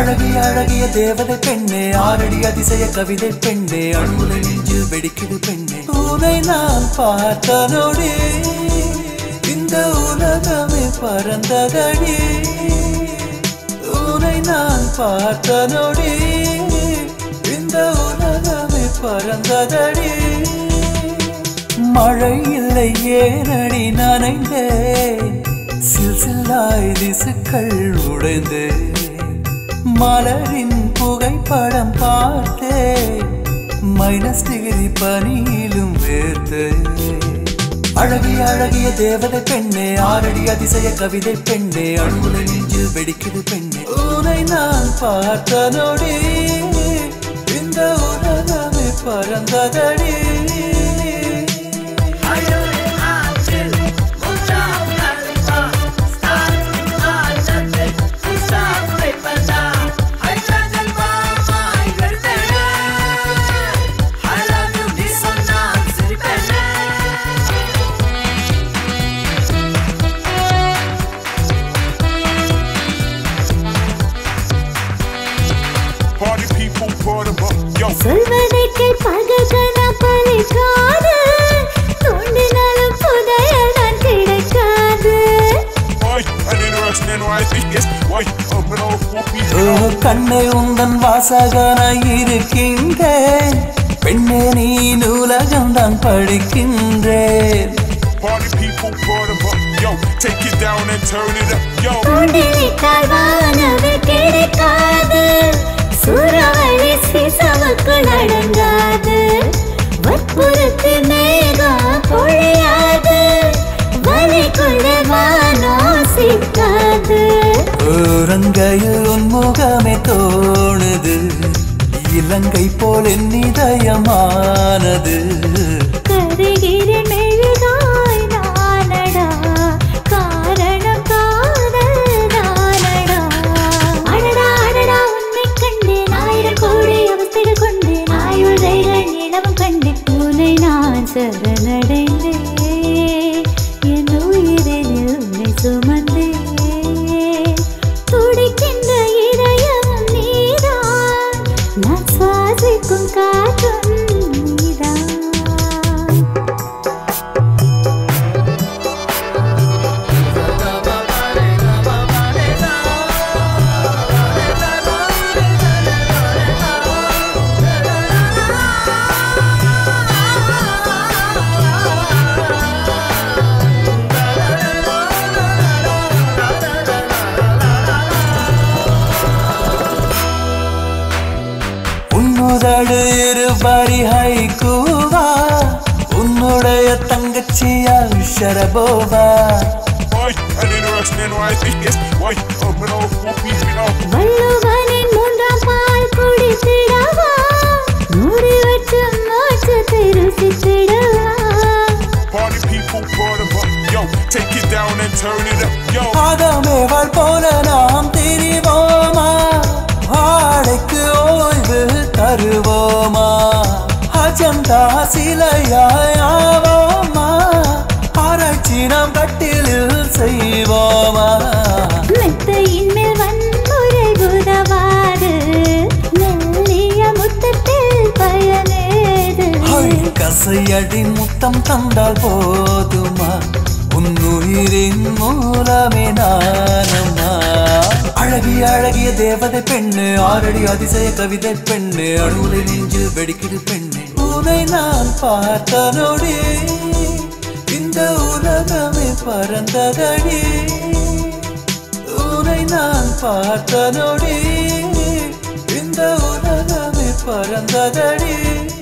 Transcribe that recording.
அழகிய அழகிய தேவதை பெண்ணே ஆரடி அதிசய கவிதை பெண்ணே அணுகுல நெஞ்சு வெடிக்குது பெண்ணே உனை நான் பார்த்த நொடி இந்த உலகமே பறந்ததடி உனை நான் பார்த்த நொடி இந்த உலகமே பறந்ததடி மழை இல்லை ஏனடி நனைந்தேன் சில் சில்லாய் திசுக்கள் உடைந்தேன் மலரின் புகைப்படம் பார்த்தேன் மைனஸ் டிகிரி பனியிலும் வேர்த்தேன் அழகிய அழகிய தேவதை பெண்ணே ஆரடி அதிசய கவிதை பெண்ணே அணுகுல நெஞ்சு வெடிக்குது பெண்ணே உனை நான் பார்த்த நொடி இந்த உலகமே பறந்ததடி Party people, pour them up. Yo, சொல்வதை கேட்பார்கள் பலிக்காது தோண்டினாலும் புதையல் தான் கிடைக்காது boy, an interesting NYC, yes, boy, I'm an old whoopie. ஓ, கண்ணே உந்தன் வாசகனாய் இருக்கின்றேன் பெண்ணே நீ நூலகம் தான் படிக்கின்றேன் Party people, pour them up. Yo, take it down and turn it up. Yo, தோண்டிவிட்டால் வானவே கிடைக்காது சூறாவளி சீசவுக்குள் அடங்காது வற்புறுத்து மேகம் பொழியாது வலைக்குள்ள வானோ சிக்காது ரங்கையில் உன் முகமே தோணுது இலங்கை போல் என் இதயமானது கருகிற மெழுகாய் நானடா காரணம் காதல் நானடா அடடா அடடா உன்னை கண்டேன் ஆயிரம் கோடி அவஸ்தைகள் கொண்டேன் ஆயுள் ரயில்கள் நிலவும் கண்டேன் உன்னை நான் சரணடைந்தேன் என் உயிரில் உன்னை சுமந்தேன் துடிக்கின்ற இதயம் நீதான் நான் சுவாசிக்கும் காற்றும் நீதான் உன்னுதடு இருபரி ஹைக்கூவா உன்னுடைய தங்கச்சியா Sharapova boy, an interesting NYC, yes, boy, I'm an old whoopie. You know, வள்ளுவனின் மூன்றாம் பால் குடித்திடவா மூடி வச்ச மோட்சத்தை ருசித்திடவா party people, pour them up. Yo, take it down and turn it up. Yo, ஆதமேவாள் போல நாம் திரிவோமா ஆடைக்கு ஓய்வு தருவோமா அஜந்தா சிலையாவோமா ஆராய்ச்சி நாம் கட்டிலில் செய்வோமா மெத்தையின் மேல் வன்முறை உதவாது மெல்லிய முத்தத்தில் பயனேது ஹை, கசையடி முத்தம் தந்தால் போதுமா உன் உயிரின் மூலமே நானம்மா அழகிய அழகிய தேவதை பெண்ணு ஆரடி அதிசய கவிதை பெண்ணு அணுலை நெஞ்சு வெடிக்குது பெண்ணு உனை நான் பார்த்த நொடி இந்த உலகமே பறந்ததடி உனை நான் பார்த்த நொடி இந்த உலகமே பறந்ததடி